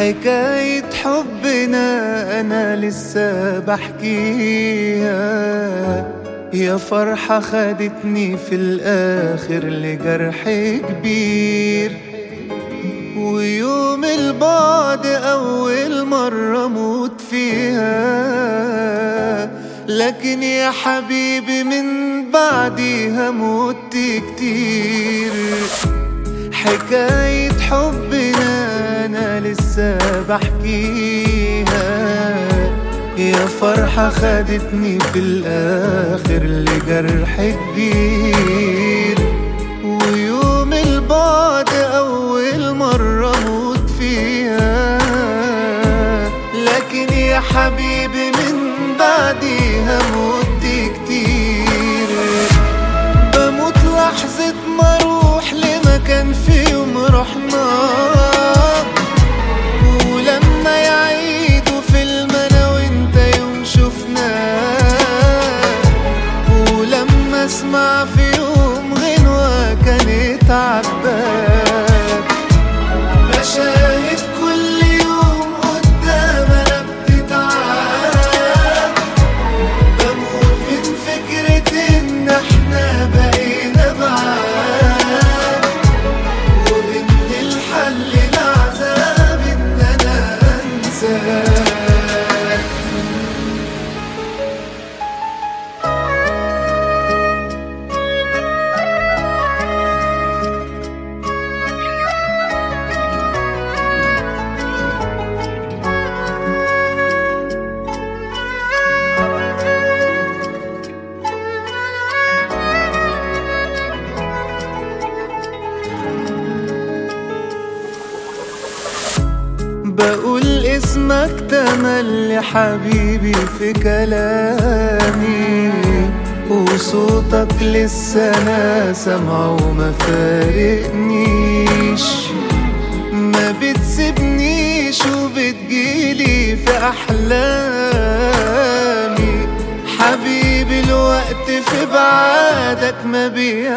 حكاية حبنا أنا لسه بحكيها يا فرحة خدتني في الآخر لجرح كبير ويوم البعد أول مرة موت فيها لكن يا حبيبي من بعديها موت كتير حكاية حبنا أنا لسه بحكيها يا فرحة خدتني في الآخر لجرح كبير ويوم البعد أول مرة موت فيها لكن يا حبيبي من بعديها موت كتير بموت لحظة ما اروح لمكان في يوم رحنا ولما يعيدوا فيلم انا وانت يوم شفنا ولما اسمع في يوم غنوة كانت عباك مشاهد كل يوم قدام انا بتتعاد بموت من فكرة ان احنا بقينا بعاد وان الحل العذاب ان انا انساك بقول اسمك تملي حبيبي في كلامي وصوتك لسه انا سامعه وما فارقنيش ما بتسيبنيش وبتجيلي في احلامي حبيبي الوقت في بعادك ما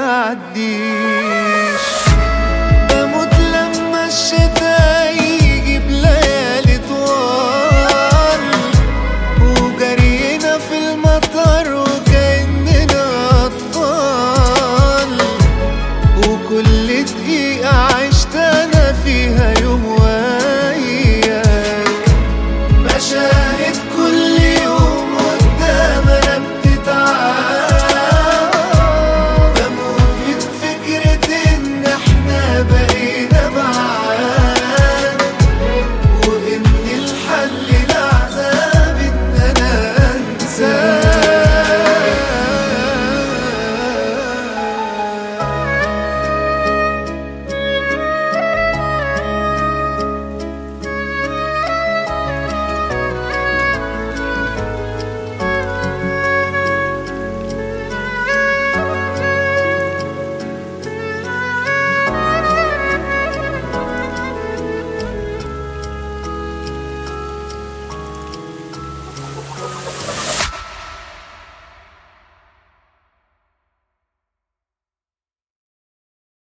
بيعديش بموت لما الشتا يجي بليالي طوال وجرينا في المطر وكأننا أطفال وكل دقيقة عشت أنا فيها يوم وياك مشاهد كل يوم قدام أنا بتتعاد بموت من فكرة إن إحنا بقينا بعاد وإن الحل العذاب إن أنا أنساك